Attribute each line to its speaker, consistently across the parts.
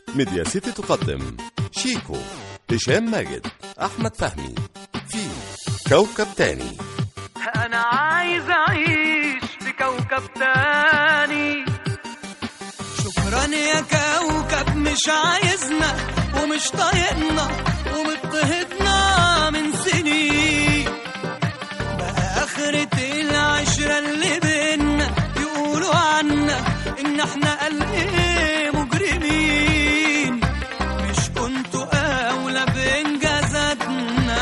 Speaker 1: ميديا سيتي تقدم شيكو هشام ماجد أحمد فهمي في كوكب تاني
Speaker 2: انا عايز اعيش في كوكب تاني
Speaker 3: شكرا يا كوكب مش عايزنا ومش طايقنا ومضطهدنا من سنين بقى آخرة العشرة اللي بينا يقولوا عنا إن إحنا قال إيه مجرمين مش كنتوا أولى بإنجازاتنا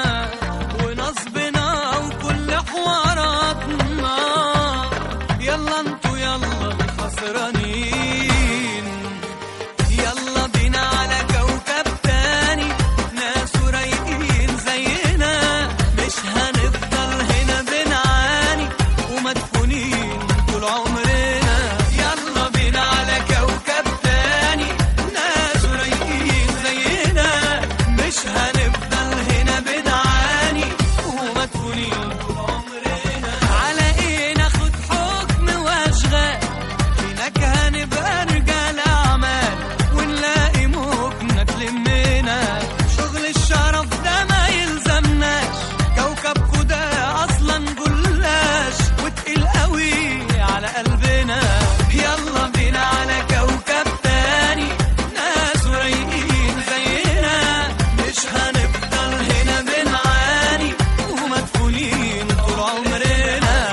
Speaker 3: ونصبنا وكل حواراتنا يلا انتوا يلا الخسرانين يلا بينا على كوكب تاني ناس رايقين زينا مش هنفضل هنا بنعاني ومدفونين طول عمرنا يلا بينا على كوكب تاني ناس رايقين زينا مش هنفضل هنا بنعاني ومدفونين طول عمرنا على ايه ناخد حكم واشغال هناك هنبقى رجال اعمال ونلاقي مكنة تلمنا شغل الشرف ده ما يلزمناش كوكبكو ده اصلا جلاش وتقيل قوي على قلبنا يلا بينا على كوكب تاني ناس رايقين زينا مش هنفضل هنا بنعاني ومدفونين طول عمرنا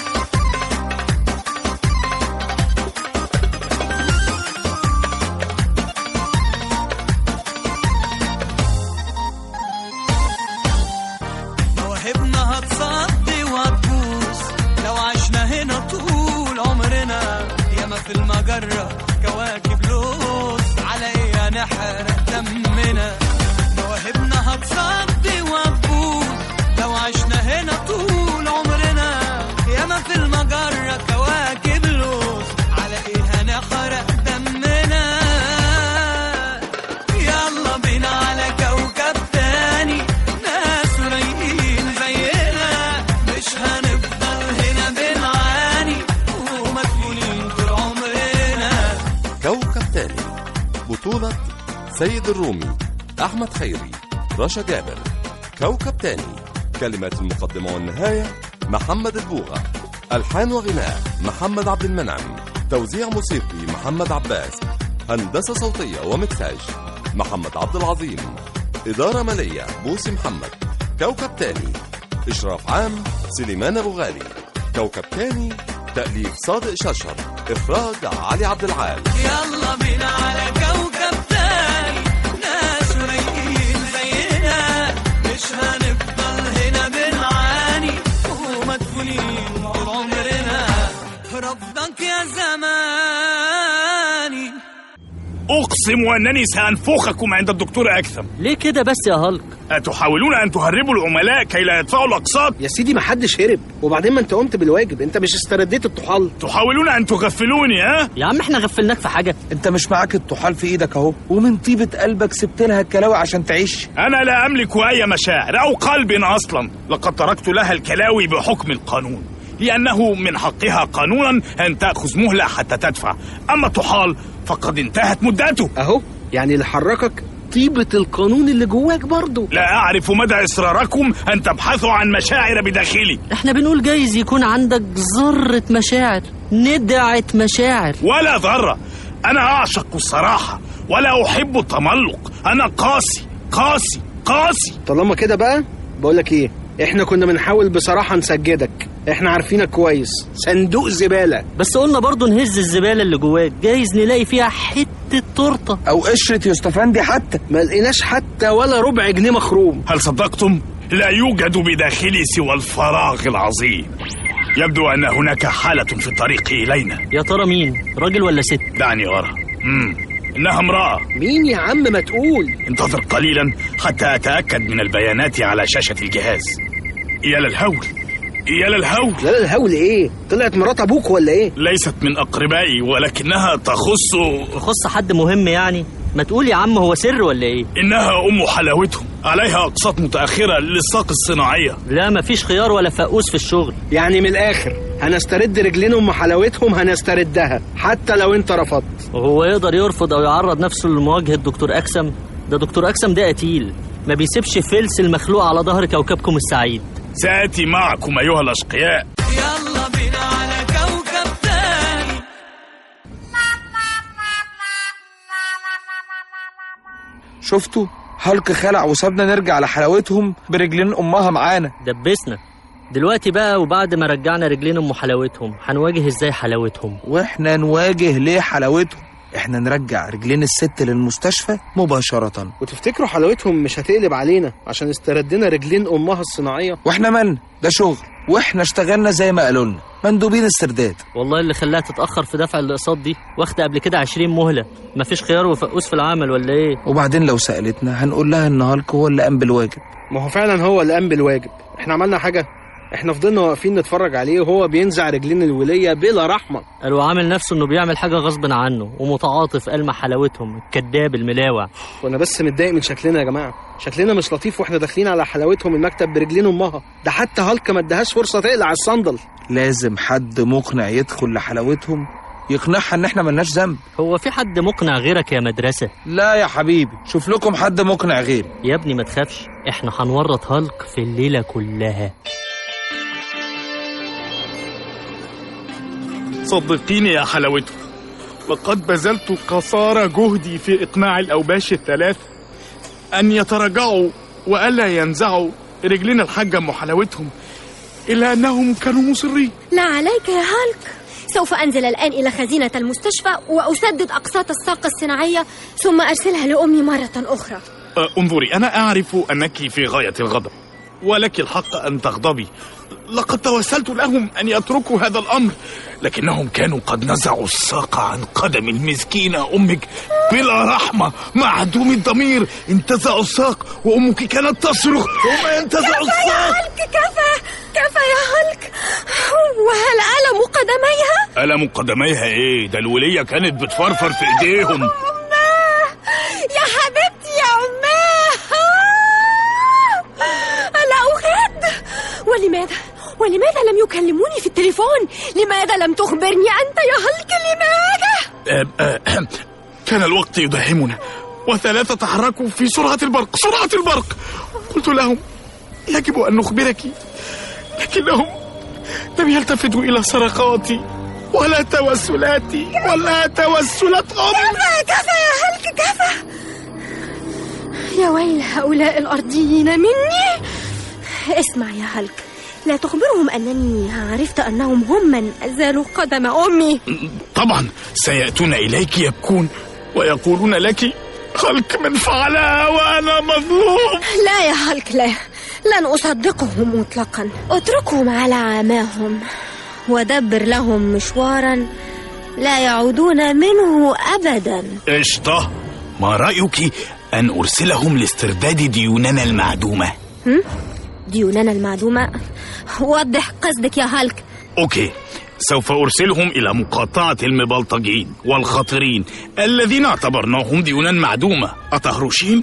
Speaker 3: مواهبنا هتصدي وهتبوظ لو عشنا هنا طول عمرنا ياما في المجرة كواكب لوز على ايه هنحرق دمنا مواهبنا هتصدي وهتبوظ لو عشنا هنا طول عمرنا ياما في المجرة كواكب لوز على ايه هنحرق دمنا يلا بينا على كوكب تاني ناس رايقين زينا مش هنفضل هنا بنعاني ومدفونين طول عمرنا
Speaker 1: كوكب تاني بطولة سيد الرومي أحمد خيري رشا جابر كوكب تاني كلمات المقدمة والنهاية محمد البوغة ألحان وغناء محمد عبد المنعم توزيع موسيقي محمد عباس هندسة صوتية ومكساج محمد عبد العظيم إدارة مالية بوسي محمد كوكب تاني إشراف عام سليمان أبو غالي كوكب تاني تأليف صادق شرشر إخراج علي عبد العال
Speaker 3: يلا بينا على كوكب تاني ناس رايقين زينا مش هنفضل هنا بنعاني ومدفونين طول عمرنا رفضك يا زماني
Speaker 4: أقسم أنني سأنفخكم عند الدكتور أكثم
Speaker 5: ليه كده بس يا هالك
Speaker 4: أتحاولون أن تهربوا العملاء كي لا يدفعوا الأقساط
Speaker 6: يا سيدي ما حدش هرب وبعدين ما انت قمت بالواجب انت مش استرديت الطحال
Speaker 4: تحاولون أن تغفلوني ها
Speaker 5: يا عم احنا غفلناك في حاجه
Speaker 7: انت مش معاك الطحال في ايدك اهو ومن طيبة قلبك سبت لها الكلاوي عشان تعيش
Speaker 4: أنا لا أملك أي مشاعر أو قلب أصلا لقد تركت لها الكلاوي بحكم القانون لأنه من حقها قانونا أن تأخذ مهلة حتى تدفع أما الطحال فقد انتهت مدته
Speaker 6: اهو يعني اللي حركك طيبة القانون اللي جواك برضه
Speaker 4: لا أعرف مدى إصراركم أن تبحثوا عن مشاعر بداخلي
Speaker 5: احنا بنقول جايز يكون عندك ذره مشاعر ندعه مشاعر
Speaker 4: ولا ذرة أنا أعشق الصراحة ولا أحب التملق أنا قاسي قاسي قاسي
Speaker 6: طالما كده بقى بقولك ايه احنا كنا بنحاول بصراحة نسجدك احنا عارفينك كويس صندوق زبالة
Speaker 5: بس قلنا برضو نهز الزباله اللي جواك جايز نلاقي فيها حته تورته
Speaker 7: او قشرة يوستفندي حتى
Speaker 6: ما لقيناش حتى ولا ربع جنيه مخروم
Speaker 4: هل صدقتم؟ لا يوجد بداخلي سوى الفراغ العظيم يبدو أن هناك حالة في الطريق إلينا
Speaker 5: يا ترى مين راجل ولا ست
Speaker 4: دعني أرى مم. إنها امرأة
Speaker 6: مين يا عم ما تقول
Speaker 4: انتظر قليلا حتى أتأكد من البيانات على شاشة الجهاز يا للهول يا للهول
Speaker 6: لا لا الهول ايه طلعت مرات ابوك ولا ايه
Speaker 4: ليست من أقربائي ولكنها تخص
Speaker 5: تخص حد مهم يعني ما تقول يا عم هو سر ولا ايه
Speaker 4: إنها أم حلاوتهم عليها أقساط متأخرة للساق الصناعية
Speaker 5: لا مفيش خيار ولا فقوس في الشغل
Speaker 6: يعني من الاخر هنسترد رجلين ام حلاوتهم هنستردها حتى لو انت رفضت
Speaker 5: وهو يقدر يرفض او يعرض نفسه لمواجهه دكتور اكسم ده دكتور اكسم ده قتيل ما بيسيبش فلس المخلوق على ظهر كوكبكم السعيد
Speaker 4: سآتي معكم أيها الأشقياء
Speaker 3: يلا بينا على كوكب تاني
Speaker 7: شفتوا هالك خلع وسابنا نرجع لحلاوتهم برجلين امها معانا
Speaker 5: دبسنا دلوقتي بقى وبعد ما رجعنا رجلين ام حلاوتهم هنواجه ازاي حلاوتهم
Speaker 7: واحنا نواجه ليه حلاوتهم احنا نرجع رجلين الست للمستشفى مباشرة
Speaker 6: وتفتكروا حلاوتهم مش هتقلب علينا عشان استردنا رجلين امها الصناعيه
Speaker 7: واحنا مالنا ده شغل واحنا اشتغلنا زي ما قالوا لنا مندوبين استرداد
Speaker 5: والله اللي خلاها تتاخر في دفع الاقساط دي واخده قبل كده 20 مهله مفيش خيار وفقوس في العمل ولا ايه
Speaker 7: وبعدين لو سألتنا هنقول لها ان هالك هو اللي قام بالواجب
Speaker 6: ما هو فعلا هو اللي قام بالواجب احنا عملنا حاجه احنا فضلنا واقفين نتفرج عليه وهو بينزع رجلين الوليه بلا رحمه
Speaker 5: قالوا عامل نفسه انه بيعمل حاجه غصب عنه ومتعاطف قال مع حلاوتهم الكذاب الملاوع
Speaker 6: وانا بس متضايق من شكلنا يا جماعه شكلنا مش لطيف واحنا داخلين على حلاوتهم المكتب برجلين امها ده حتى هالك ما ادهاش فرصه تقلع الصندل
Speaker 7: لازم حد مقنع يدخل لحلاوتهم يقنعها ان احنا ملناش ذنب
Speaker 5: هو في حد مقنع غيرك يا مدرسه
Speaker 7: لا يا حبيبي شوف لكم حد مقنع غيري
Speaker 5: يا ابني ما تخافش احنا هنورط هالك في الليله كلها
Speaker 4: صدقيني يا حلاوتهم لقد بذلت قصارى جهدي في إقناع الأوباش الثلاثة أن يتراجعوا وألا ينزعوا رجلين الحاجة أم حلاوتهم إلا أنهم كانوا مصرين
Speaker 8: لا عليك يا هالك سوف أنزل الآن إلى خزينة المستشفى وأسدد أقساط الساقة الصناعية ثم أرسلها لأمي مرة أخرى
Speaker 4: أه، انظري أنا أعرف أنك في غاية الغضب ولك الحق أن تغضبي لقد توسلت لهم أن يتركوا هذا الأمر لكنهم كانوا قد نزعوا الساق عن قدم المسكينة أمك بلا رحمة معدوم الضمير انتزعوا الساق وأمك كانت تصرخ وما ينتزعوا الساق
Speaker 8: هالك كفى كفى يا هالك وهل ألم قدميها؟
Speaker 4: ألم قدميها إيه ده الولية كانت بتفرفر في إيديهم
Speaker 8: أماه يا حبيبتي يا أماه لا أغاد ولماذا؟ ولماذا لم يكلموني في التليفون؟ لماذا لم تخبرني أنت يا هالك لماذا؟
Speaker 4: أه، أه، كان الوقت يداهمنا وثلاثة تحركوا في سرعة البرق سرعة البرق قلت لهم يجب أن نخبرك لكنهم لم يلتفتوا إلى صرخاتي ولا توسلاتي ولا توسلات أمي
Speaker 8: كفى كفى يا هلك كفى يا ويل هؤلاء الأرضيين مني اسمع يا هلك لا تخبرهم أنني عرفت أنهم هم من أزالوا قدم أمي
Speaker 4: طبعا سيأتون إليك يبكون ويقولون لك خلق من فعلها وأنا مظلوم
Speaker 8: لا يا هلك لا لن أصدقهم مطلقا اتركهم على عماهم ودبر لهم مشوارا لا يعودون منه أبدا
Speaker 4: قشطة ما رأيك أن أرسلهم لاسترداد ديوننا المعدومة
Speaker 8: ديوننا المعدومة وضح قصدك يا هلك
Speaker 4: أوكي سوف أرسلهم إلى مقاطعة المبلطجين والخطرين الذين اعتبرناهم ديونا معدومة أتهرشين؟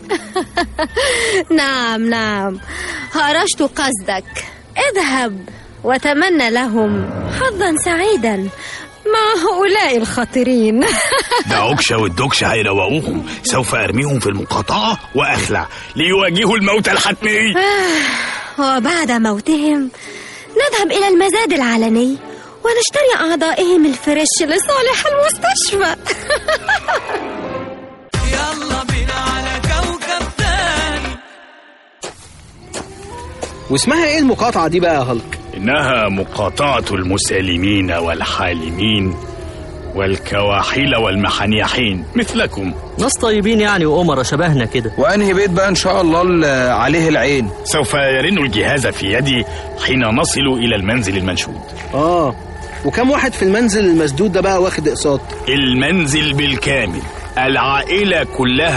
Speaker 8: نعم نعم هرشت قصدك اذهب وتمنى لهم حظا سعيدا مع هؤلاء الخطرين
Speaker 4: ده أوكشا والدوكشا هيروقوهم سوف أرميهم في المقاطعة وأخلع ليواجهوا الموت الحتمي
Speaker 8: وبعد موتهم نذهب إلى المزاد العلني ونشتري أعضائهم الفريش لصالح المستشفى
Speaker 3: يلا بينا على كوكب تاني
Speaker 6: واسمها ايه المقاطعه دي بقى يا هالك
Speaker 4: إنها مقاطعة المسالمين والحالمين والكواحيل والمحنيحين مثلكم
Speaker 5: ناس طيبين يعني وأمرا شبهنا كده
Speaker 7: وانهي بيت بقى ان شاء الله اللي عليه العين
Speaker 4: سوف يرن الجهاز في يدي حين نصل إلى المنزل المنشود
Speaker 6: اه وكم واحد في المنزل المسدود ده بقى واخد اقساط
Speaker 4: المنزل بالكامل العائلة كلها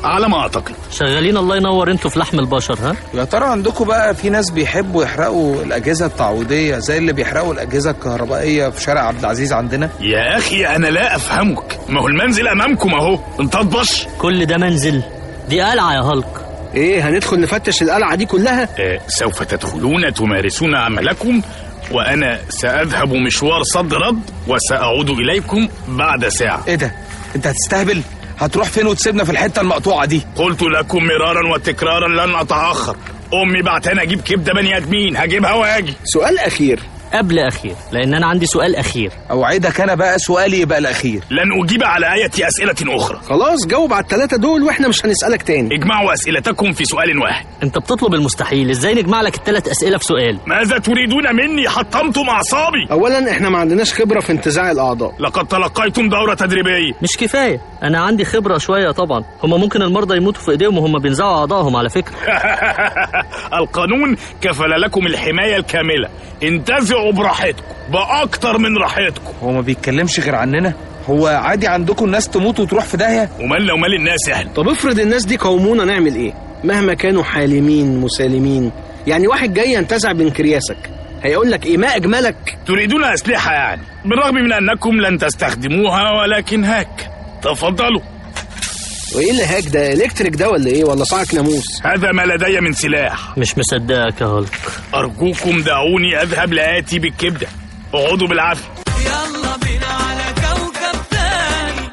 Speaker 4: على ما اعتقد
Speaker 5: شغالين الله ينور انتوا في لحم البشر ها
Speaker 7: يا ترى عندكم بقى في ناس بيحبوا يحرقوا الأجهزة التعويضية زي اللي بيحرقوا الأجهزة الكهربائية في شارع عبد العزيز عندنا
Speaker 4: يا اخي انا لا افهمك ما هو المنزل امامكم اهو انت تبش
Speaker 5: كل ده منزل دي قلعة يا هالك
Speaker 6: ايه هندخل نفتش القلعه دي كلها
Speaker 4: آه، سوف تدخلون تمارسون عملكم وانا ساذهب مشوار صد رد وساعود اليكم بعد ساعه
Speaker 7: إيه ده؟ أنت هتستهبل؟ هتروح فين وتسيبنا في الحتة المقطوعة دي؟
Speaker 4: قلت لكم مرارا وتكرارا لن اتاخر امي بعتني اجيب كبده بني ادمين هجيبها واجي
Speaker 6: سؤال اخير
Speaker 5: قبل أخير لأن أنا عندي سؤال أخير
Speaker 7: أوعدك أنا بقى سؤالي يبقى الأخير
Speaker 4: لن اجيب على ايه اسئله اخرى
Speaker 6: خلاص جاوب على الثلاثه دول واحنا مش هنسالك تاني
Speaker 4: اجمعوا اسئلتكم في سؤال واحد
Speaker 5: أنت بتطلب المستحيل إزاي نجمع لك الثلاث أسئلة في سؤال
Speaker 4: ماذا تريدون مني حطمتم اعصابي
Speaker 6: اولا احنا ما عندناش خبره في انتزاع الاعضاء
Speaker 4: لقد تلقيتم دوره تدريبيه
Speaker 5: مش كفاية أنا عندي خبرة شوية طبعا هما ممكن المرضى يموتوا في إيديهم وهم بينزعوا أعضائهم على فكرة
Speaker 4: القانون كفل لكم الحمايه الكامله انتزعوا براحتكم باكتر من راحتكم
Speaker 7: هو ما بيتكلمش غير عننا؟ هو عادي عندكم الناس تموت وتروح في داهية؟
Speaker 4: ومن لو مال الناس اهل
Speaker 6: طب افرض الناس دي قومونا نعمل ايه مهما كانوا حالمين مسالمين يعني واحد جاي ينتزع بنكرياسك هيقول لك ايه ما اجملك
Speaker 4: تريدون اسلحه يعني بالرغم من انكم لن تستخدموها ولكن هاك تفضلوا
Speaker 6: وايه اللي هاك ده الكتريك ده ولا ايه ولا صاعق ناموس
Speaker 4: هذا ما لدي من سلاح
Speaker 5: مش مصدقك يا هالك
Speaker 4: ارجوكم دعوني اذهب لاتي بالكبده اقعدوا بالعافيه
Speaker 3: يلا بينا على كوكب تاني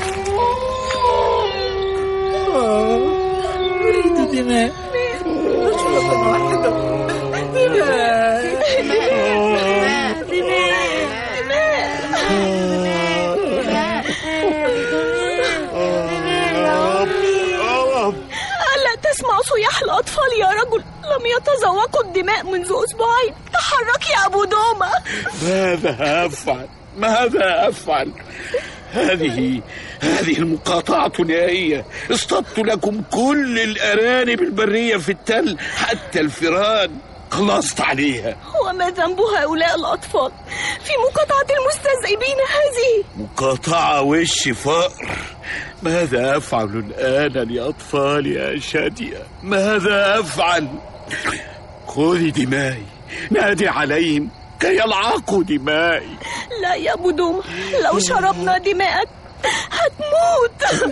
Speaker 8: ألا تسمع صياح الأطفال يا رجل لم يتذوقوا الدماء منذ أسبوعين تحرك يا أبو دومة
Speaker 9: ماذا أفعل؟ ماذا أفعل؟ هذه هذه المقاطعة نهائية اصطدت لكم كل الأرانب البرية في التل حتى الفيران خلصت عليها
Speaker 8: وما ذنب هؤلاء الأطفال في مقاطعة المستذئبين هذه
Speaker 9: مقاطعة وش فقر ماذا أفعل الآن لأطفالي يا شادية ماذا أفعل خذي دمائي نادي عليهم كي يلعقوا دمائي
Speaker 8: لا يا أبو دومة لو شربنا دماءك هتموت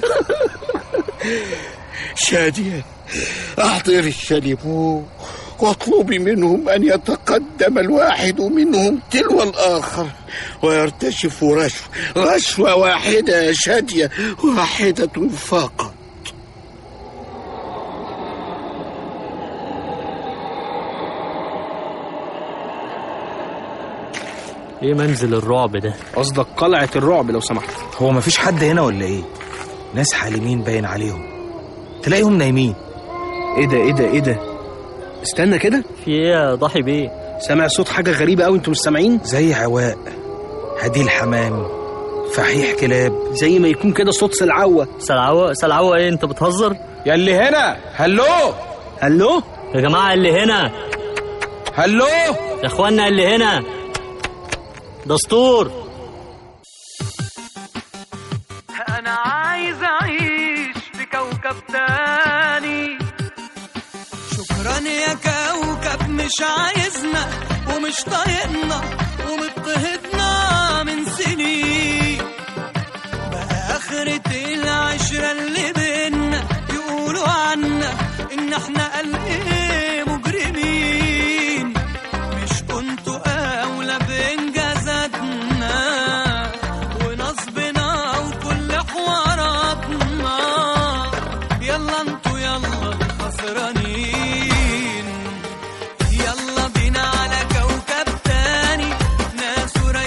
Speaker 9: شادية أحضر الشاليمو واطلبي منهم أن يتقدم الواحد منهم تلو الآخر ويرتشف رشوة رشوة واحدة يا شادية واحدة فقط
Speaker 5: إيه منزل الرعب ده
Speaker 6: قصدك قلعه الرعب لو سمحت
Speaker 7: هو مفيش حد هنا ولا إيه؟ ناس حالمين باين عليهم تلاقيهم نايمين
Speaker 6: ايه ده ايه ده ايه ده استنى كده
Speaker 5: في إيه يا ضحي بيه
Speaker 6: سامع صوت حاجه غريبه قوي انتوا مش سامعين
Speaker 7: زي عواء هديل حمام فحيح كلاب
Speaker 6: زي ما يكون كده صوت سلعوه
Speaker 5: سلعوة سلعوة إيه أنت بتهزر
Speaker 7: يا اللي هنا هلو
Speaker 6: هلو
Speaker 5: يا جماعة اللي هنا
Speaker 7: هلو
Speaker 5: يا إخوانا اللي هنا دستور
Speaker 2: انا عايز اعيش في كوكب تاني
Speaker 3: شكرا يا كوكب مش عايزنا ومش طايقنا ومضطهدنا من سنين بقى آخرة العشرة اللي بينا يقولوا عنا إن إحنا قال إيه مجرمين مش كنتوا أولى بإنجازاتنا ونصبنا وكل حواراتنا يلا انتوا يلا الخسرانين يلا بينا على كوكب تاني ناس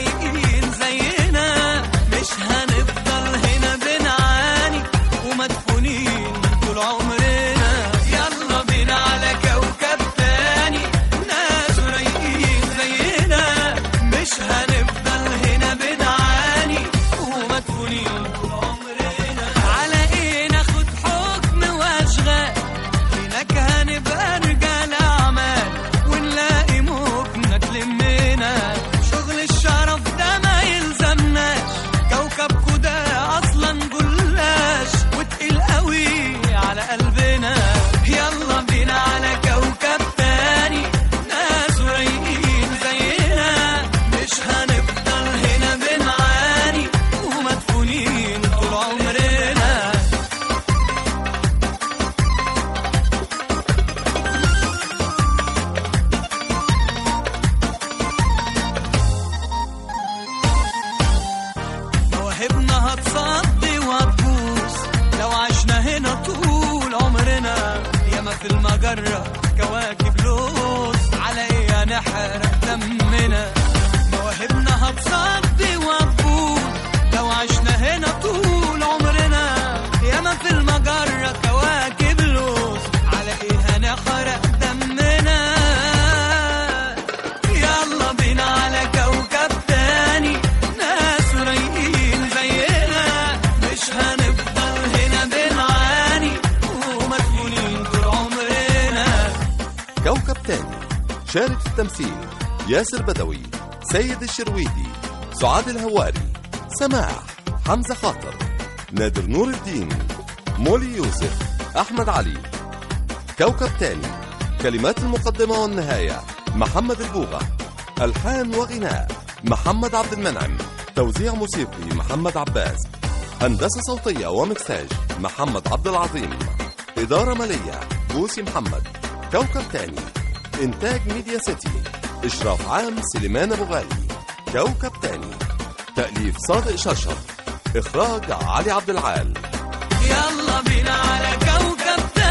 Speaker 3: مواهبنا هتصدي وهتبوس لو عشنا هنا طول عمرنا ياما في المجرة كواكب لوس على ايه هنحرق دمنا مواهبنا هتصدي وهتبوس لو عشنا هنا طول عمرنا ياما في المجرة كواكب لوس على ايه هنحرق دمنا يلا بينا على كوكب تاني ناس رايقين زينا مش هنفضل هنا بنعاني ومدفونين طول عمرنا
Speaker 1: كوكب تاني شارك في التمثيل ياسر بدوي سيد الشرويدي سعاد الهواري سماح حمزة خاطر نادر نور الدين مولي يوسف أحمد علي كوكب تاني كلمات المقدمة والنهاية محمد البوغة ألحان وغناء محمد عبد المنعم توزيع موسيقي محمد عباس هندسة صوتية ومكساج محمد عبد العظيم إدارة مالية بوسي محمد كوكب تاني إنتاج ميديا سيتي إشراف عام سليمان أبو غالي كوكب تاني تأليف صادق شرشف إخراج علي عبد العال
Speaker 3: يلا بينا على كوكب تاني